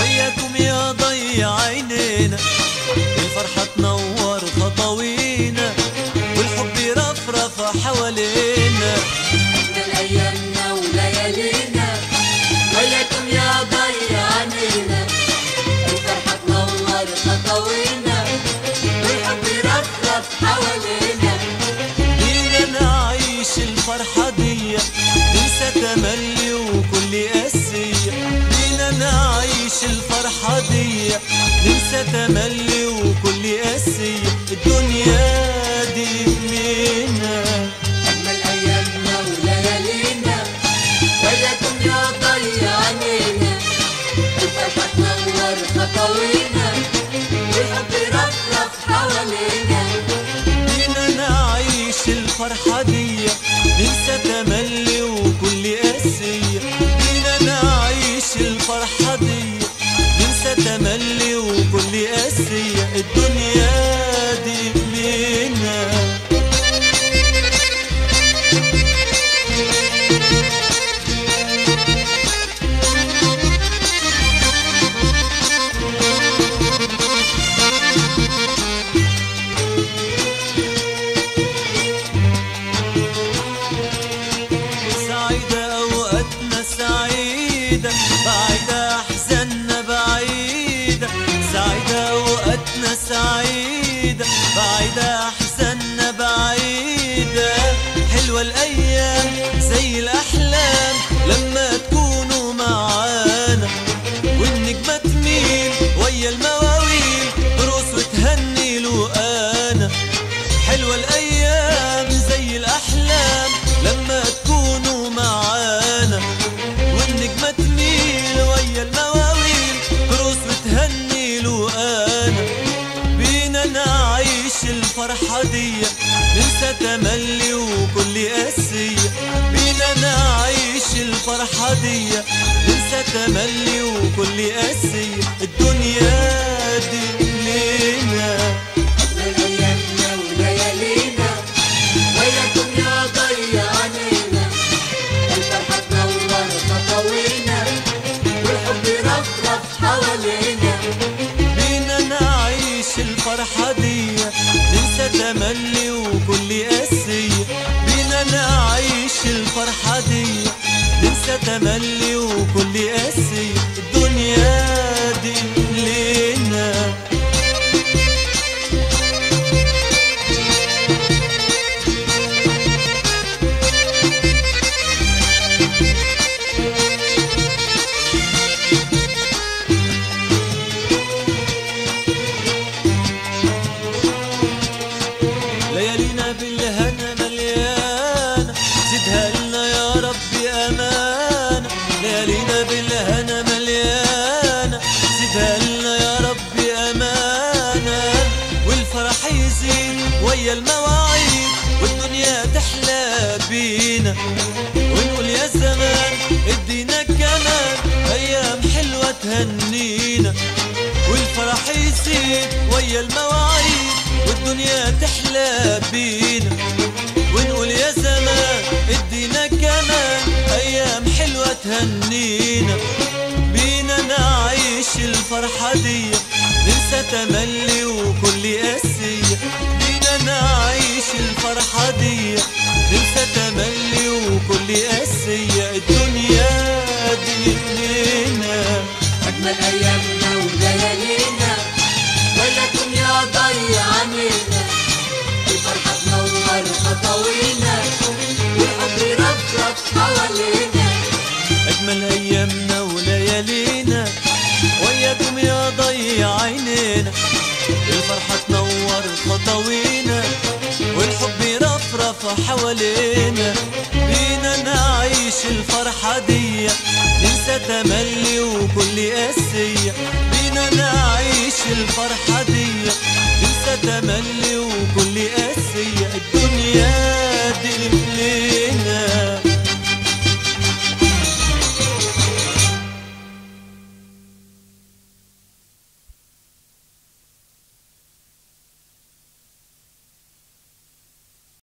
وياكم يا ضي عينينا الفرحة تنور خطوينا والحب يرفرف حوالينا من أيامنا وليالينا وياكم يا ضي عنينا الفرحة تنور خطوينا والحب يرفرف حوالينا بينا نعيش الفرحة دي ننسى تملي وكل قاسية بينا نعيش الفرحة دي ننسى تملي وكل قاسية الدنيا دي مننا أجمل أيامنا وليالينا وياكم يا ضي عنينا الفرحة تنور خطوينا والحب يرفرف حوالينا بينا نعيش الفرحة دي ننسى تملي وكل قاسية بينا نعيش الفرحة دي ننسى تملي وكل قاسية الدنيا دي لينا سعيدة أوقاتنا سعيدة بعيدة أحزاننا بعيدة سعيدة أوقاتنا سعيدة بعيدة أحزاننا بعيدة حلوة الأيام زي الأحلام لما تكونوا معانا والنجمة تميل ويا المواويل ترقص وتهني له أنا حلوة الأيام زي الأحلام لما تكونوا معانا والنجمة تميل ويا المواويل ترقص وتهني له أنا بينا نعيش الفرحة دي ننسى تملي وكل قاسية بينا نعيش الفرحة دي ننسى تملي وكل قاسية الدنيا دي لينا أجمل أيامنا وليالينا وياكم يا ضي عنينا الفرحة تنور خطوينا والحب يرفرف حوالينا بينا نعيش الفرحة دي ننسى تملي وكل قاسية بينا نعيش الفرحة دي ننسى تملي وكل قاسية الدنيا دي لينا ليالينا بالهنا مليانة زدها لنا يا ربي أمانة ليالينا بالهنا مليانة زدها لنا يا ربي أمانة والفرح يزيد ويا المواعيد والدنيا تحلى بينا ونقول يا زمان ادينا كمان أيام حلوة تهنينا والفرح يزيد ويا المواعيد والدنيا تحلى بينا ونقول يا زمان ادينا كمان ايام حلوة تهنينا بينا نعيش الفرحة دي ننسى تملي وكل قاسية بينا نعيش الفرحة دي ننسى تملي وكل قاسية الدنيا دي لينا أجمل أيامنا وليالينا وياكم يا ضي عنينا الفرحة تنور خطوينا والحب يرفرف حوالينا أجمل أيامنا وليالينا وياكم يا ضي عينينا الفرحة تنور خطوينا والحب يرفرف حوالينا بينا نعيش الفرحة دي ننسى تملي وكل قاسية بينا نعيش الفرحة